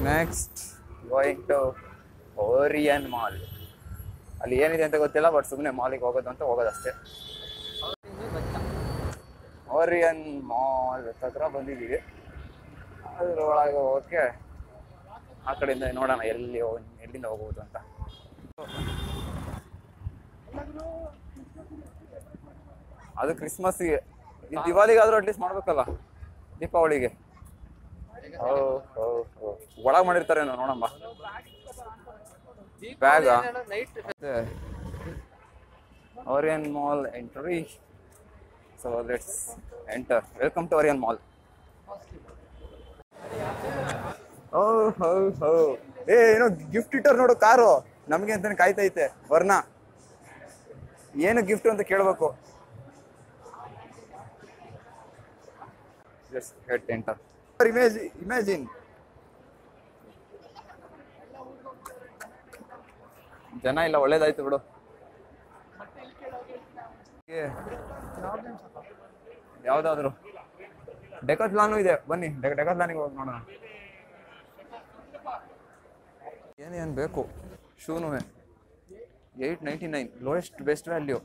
next going to Orion mall ಅಲ್ಲಿ ಏನಿದೆ ಅಂತ ಗೊತ್ತಿಲ್ಲ ಬಟ್ ಸುಮ್ಮನೆ ಮಾಲಿಗೆ ಹೋಗೋದು ಅಂತ ಹೋಗೋದಷ್ಟೇ ಓರಿಯನ್ ಮಾಲ್ ಹತ್ರ ಬಂದಿದ್ದೀವಿ ಅದ್ರೊಳಗೆ ಹೋಗೋಕ್ಕೆ ಆ ಕಡೆಯಿಂದ ನೋಡೋಣ ಎಲ್ಲಿ ಹೋಗ್- ಎಲ್ಲಿಂದ ಹೋಗ್ಬೋದು ಅಂತ ಅದು ಕ್ರಿಸ್ಮಸ್ಗೆ ಈ ದಿವಾಲಿಗಾದ್ರೂ ಅಟ್ಲೀಸ್ಟ್ ಮಾಡ್ಬೇಕಲ್ಲ ದೀಪಾವಳಿಗೆ ಓ ಓ ಓ ಒಳಗೆ ಮಾಡಿರ್ತಾರೇನೋ ನೋಡಮ್ಮ ಬ್ಯಾಗ Orion mall entry so let's enter welcome to Orion mall ಓ ಹೋ ಹೋ ಏ ಏನೋ ಗಿಫ್ಟ್ ಇಟ್ಟರ್ ನೋಡು ಕಾರು ನಮಗೆ ಅಂತಾನೆ ಕಾಯ್ತೈತೆ ವರ್ಣ ಏನು ಗಿಫ್ಟ್ ಅಂತ ಕೇಳಬೇಕು just hit enter image imagine ಜನ ಇಲ್ಲ ಒಳ್ಳೇದಾಯ್ತು ಬಿಡು ಏ, ಯಾವ್ದಾದ್ರು ಡೆಕತ್ಲಾನು ಇದೆ ಬನ್ನಿ ಡೆಕತ್ಲಾನಿಗೆ ಹೋಗಿ ನೋಡೋಣ ಏನೇನು ಬೇಕು ಶೂನು eight ninety nine lowest best value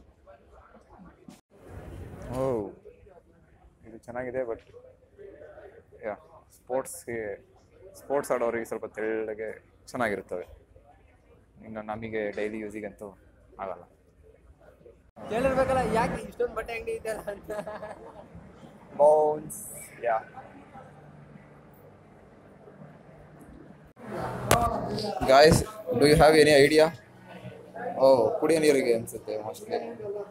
ಓ ಇದು ಚೆನ್ನಾಗಿದೆ ಬಟ್ ಯಾ ಸ್ಪೋರ್ಟ್ಸ್ಗೆ ಸ್ಪೋರ್ಟ್ಸ್ ಆಡೋರಿಗೆ ಸ್ವಲ್ಪ ತೆಳ್ಳಗೆ ಚೆನ್ನಾಗಿರ್ತವೆ ಇನ್ನು ನಮಗೆ ಡೈಲಿ ಯೂಸಿಗಂತೂ ಆಗಲ್ಲ ಕೇಳಿರ್ಬೇಕಲ್ಲ ಯಾಕೆ ಇಷ್ಟೊಂದು ಬಟ್ಟೆ ಅಂಗಡಿ ಇದೆಯಲ್ಲ ಅಂತ bounce yeah guys do you have any idea ಓ ಕುಡಿಯೋ ನೀರಿಗೆ ಅನ್ಸುತ್ತೆ ಮೋಸ್ಟ್ಲಿ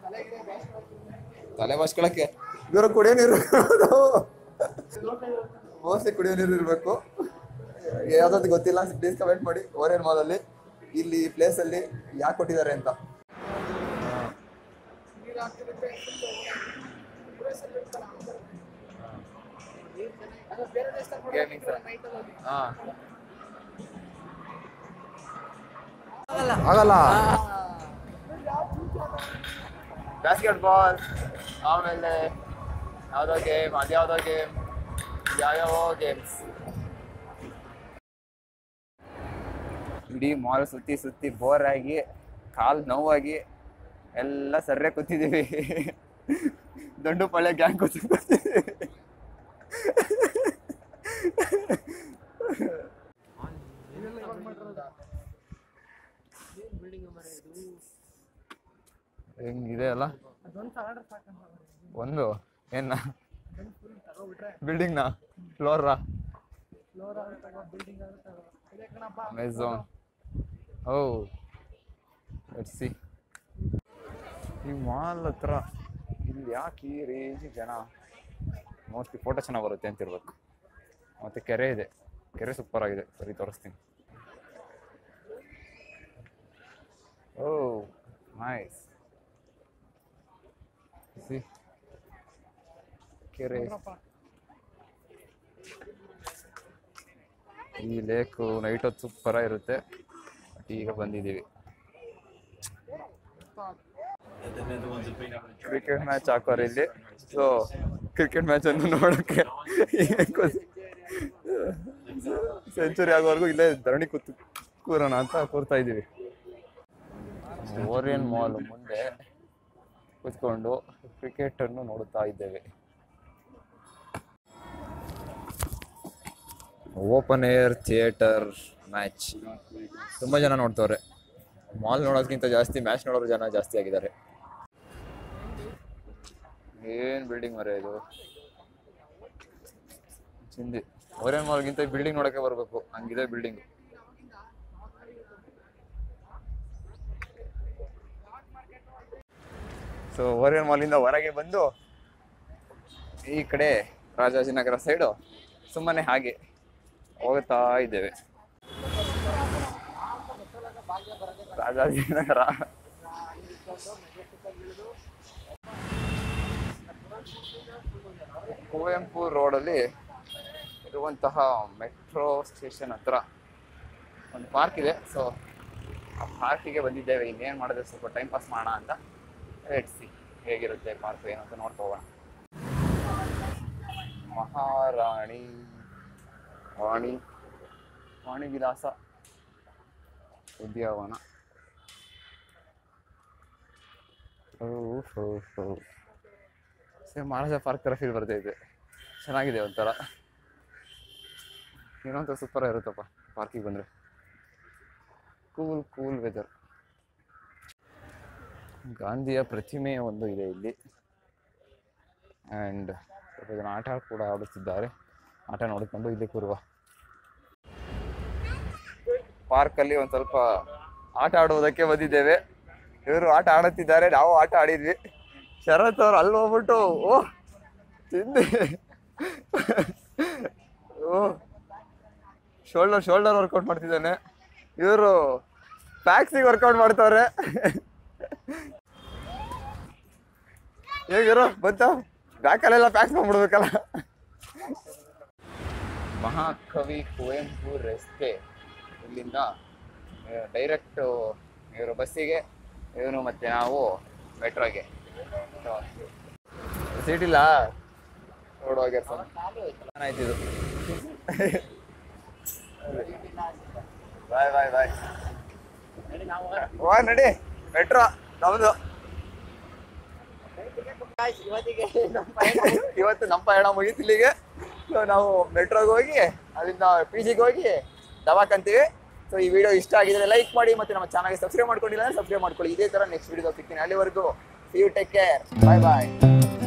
ತಲೆ ಮಸ್ಕೊಳಕ್ಕೆ ಇವರು ಕುಡಿಯೋ ನೀರು ಮೋಸ್ಟ್ಲಿ ಕುಡಿಯೋ ನೀರು ಇರಬೇಕು ಯಾವ್ದಾದ್ರು ಗೊತ್ತಿಲ್ಲ ಪ್ಲೀಸ್ ಕಮೆಂಟ್ ಮಾಡಿ ಓರಿಯನ್ ಮಾಲಲ್ಲಿ ಇಲ್ಲಿ ಈ ಪ್ಲೇಸಲ್ಲಿ ಯಾಕೆ ಕೊಟ್ಟಿದ್ದಾರೆ ಅಂತ ಹಾಂ ಆಗಲ್ಲ ಬ್ಯಾಸ್ಕೆಟ್ ಬಾಲ್ ಆಮೇಲೆ ಯಾವುದೋ ಗೇಮ್ ಅದ್ಯಾವುದೋ ಗೇಮ್ ಯಾವ್ಯಾವ ಗೇಮ್ಸ್ ಇಡೀ ಮಾಲ್ ಸುತ್ತಿ ಸುತ್ತಿ ಬೋರ್ ಆಗಿ ಕಾಲು ನೋವಾಗಿ ಎಲ್ಲ ಸರ್ರೆ ಕೂತಿದ್ದೀವಿ ದಂಡು ಪಳ್ಳೆ ಗ್ಯಾಂಗ್ ಕೂತಿ ಕೂತಿದ್ದೀವಿ ಹೆಂಗಿದೆ ಅಲ್ಲ ಒಂದು ಏನ ಬಿಲ್ಡಿಂಗ್ನ ಫ್ಲೋರಾ ಅಮೆಝಾನ್ ಓ ಲೆಟ್ಸ್ ಸಿ ಈ ಮಾಲ್ ಹತ್ರ ಇಲ್ಲಿ ಯಾಕೆ ಈ ರೇಂಜ್ ಜನ ಮೋಸ್ಟ್ಲಿ ಫೋಟೋ ಚೆನ್ನಾಗಿ ಬರುತ್ತೆ ಅಂತಿರ್ಬೇಕು ಮತ್ತೆ ಕೆರೆ ಇದೆ ಕೆರೆ ಸೂಪರ್ ಆಗಿದೆ ಸರಿ ತೋರಿಸ್ತೀನಿ ಓ ನೈಸ್ ಸಿ ಕೆರೆ ಈ ಲೇಕು ನೈಟ್ ಹೊತ್ತು ಸೂಪರ ಇರುತ್ತೆ ಬಟ್ ಈಗ ಬಂದಿದ್ದೀವಿ ಕ್ರಿಕೆಟ್ ಮ್ಯಾಚ್ ಹಾಕೋರು ಇಲ್ಲಿ ಸೊ ಕ್ರಿಕೆಟ್ ಮ್ಯಾಚ್ ಅನ್ನು ನೋಡೋಕೆ ಸೆಂಚುರಿ ಆಗೋವರೆಗೂ ಇಲ್ಲೇ ಧರಣಿ ಕೂತು ಕೂರೋಣ ಅಂತ ಕೂರ್ತಾ ಇದ್ದೀವಿ ಓರಿಯನ್ ಮಾಲ್ ಮುಂದೆ ಕೂತ್ಕೊಂಡು ಕ್ರಿಕೆಟ್ ಅನ್ನು ನೋಡುತ್ತಾ ಇದ್ದೇವೆ ಓಪನ್ ಏರ್ ಥಿಯೇಟರ್ ಮ್ಯಾಚ್ ತುಂಬ ಜನ ನೋಡ್ತವ್ರೆ ಮಾಲ್ ನೋಡೋದಕ್ಕಿಂತ ಜಾಸ್ತಿ ಮ್ಯಾಚ್ ನೋಡೋರು ಜನ ಜಾಸ್ತಿ ಆಗಿದ್ದಾರೆ ಏನ್ ಬಿಲ್ಡಿಂಗ್ ಮರ ಇದು ಚಿಂದಿ ಓರಿಯನ್ ಮಾಲ್ಗಿಂತ ಬಿಲ್ಡಿಂಗ್ ನೋಡಕ್ಕೆ ಬರಬೇಕು ಹಂಗಿದೆ ಬಿಲ್ಡಿಂಗ್ ಸೊ ಓರಿಯನ್ ಮಾಲಿಂದ ಹೊರಗೆ ಬಂದು ಈ ಕಡೆ ರಾಜಾಜಿನಗರ ಸೈಡು ಸುಮ್ಮನೆ ಹಾಗೆ ಹೋಗ್ತಾ ಇದ್ದೇವೆ ರಾಜಾಜಿನಗರ ಕುವೆಂಪು ರೋಡಲ್ಲಿ ಇರುವಂತಹ ಮೆಟ್ರೋ ಸ್ಟೇಷನ್ ಹತ್ರ ಒಂದು ಪಾರ್ಕ್ ಇದೆ ಸೊ ಆ ಪಾರ್ಕಿಗೆ ಬಂದಿದ್ದೇವೆ ಇನ್ನೇನು ಮಾಡಿದ್ರೆ ಸ್ವಲ್ಪ ಟೈಮ್ ಪಾಸ್ ಮಾಡೋಣ ಅಂತ ಸಿ ಹೇಗಿರುತ್ತೆ ಪಾರ್ಕ್ ಏನು ಅಂತ ನೋಡ್ತಾ ಹೋಗೋಣ ಮಹಾರಾಣಿ ವಾಣಿ ವಾಣಿ ವಿಲಾಸ ಉದ್ಯಾನವನ ಸೇಮ್ ಮಹಾರಾಜ ಪಾರ್ಕ್ ಥರ ಫೀಲ್ ಬರ್ತೈತೆ ಚೆನ್ನಾಗಿದೆ ಒಂಥರ ಇನ್ನೊಂಥರ ಸೂಪರ್ ಇರುತ್ತಪ್ಪ ಪಾರ್ಕಿಗೆ ಬಂದರೆ ಕೂಲ್ ಕೂಲ್ ವೆದರ್ ಗಾಂಧಿಯ ಪ್ರತಿಮೆ ಒಂದು ಇದೆ ಇಲ್ಲಿ ಆ್ಯಂಡ್ ಸ್ವಲ್ಪ ಜನ ಆಟ ಕೂಡ ಆಡುತ್ತಿದ್ದಾರೆ ಆಟ ನೋಡಿಕೊಂಡು ಇಲ್ಲಿ ಕೂರುವ ಪಾರ್ಕಲ್ಲಿ ಒಂದು ಸ್ವಲ್ಪ ಆಟ ಆಡುವುದಕ್ಕೆ ಬಂದಿದ್ದೇವೆ ಇವರು ಆಟ ಆಡುತ್ತಿದ್ದಾರೆ ನಾವು ಆಟ ಆಡಿದ್ವಿ ಶರತ್ ಅವ್ರು ಅಲ್ಲಿ ಹೋಗ್ಬಿಟ್ಟು ಓ ತಿಂದೆ ಓ ಶೋಲ್ಡರ್ ಶೋಲ್ಡರ್ ವರ್ಕೌಟ್ ಮಾಡ್ತಿದ್ದಾನೆ ಇವರು ಫ್ಯಾಕ್ಸಿಗೆ ವರ್ಕೌಟ್ ಮಾಡ್ತಾವ್ರೆ ಹೇಗಿರೋ ಬಂತ ಬ್ಯಾಕಲ್ಲೆಲ್ಲ ಪ್ಯಾಕ್ಸ್ ಮಾಡ್ಬಿಡ್ಬೇಕಲ್ಲ ಮಹಾಕವಿ ಕುವೆಂಪು ರಸ್ತೆ ಇಲ್ಲಿಂದ ಡೈರೆಕ್ಟ್ ಇವರು ಬಸ್ಸಿಗೆ ಇವನು ಮತ್ತೆ ನಾವು ಮೆಟ್ರೋಗೆ ಸೀಟ್ ಇಲ್ಲ ನೋಡುವಾಗ ಚೆನ್ನಾಯ್ತು ಇದು ಬಾಯ್ ಬಾಯ್ ಬಾಯ್ ವಾ ನಡಿ ಮೆಟ್ರೋ ನಮ್ದು ಇವತ್ತಿಗೆ ಇವತ್ತು ನಮ್ಮ ಪಯಣ ಮುಗೀತು ಇಲ್ಲಿಗೆ ಸೊ ನಾವು ಮೆಟ್ರೋಗೆ ಹೋಗಿ ಅಲ್ಲಿಂದ ಪಿ ಜಿಗೆ ಹೋಗಿ ದವಾಕಂತೀವಿ ಸೊ ಈ ವಿಡಿಯೋ ಇಷ್ಟ ಆಗಿದ್ರೆ ಲೈಕ್ ಮಾಡಿ ಮತ್ತೆ ನಮ್ಮ ಚಾನಲ್ಗೆ ಸಬ್ಸ್ಕ್ರೈಬ್ ಮಾಡ್ಕೊಂಡಿಲ್ಲ ಅಂದ್ರೆ ಸಬ್ಸ್ಕ್ರೈಬ್ ಮಾಡ್ಕೊಳ್ಳಿ ಇದೇ ತರ ನೆಕ್ಸ್ಟ್ ವಿಡಿಯೋ ಸಿಗ್ತೀನಿ ಅಲ್ಲಿವರೆಗೂ see you take care bye bye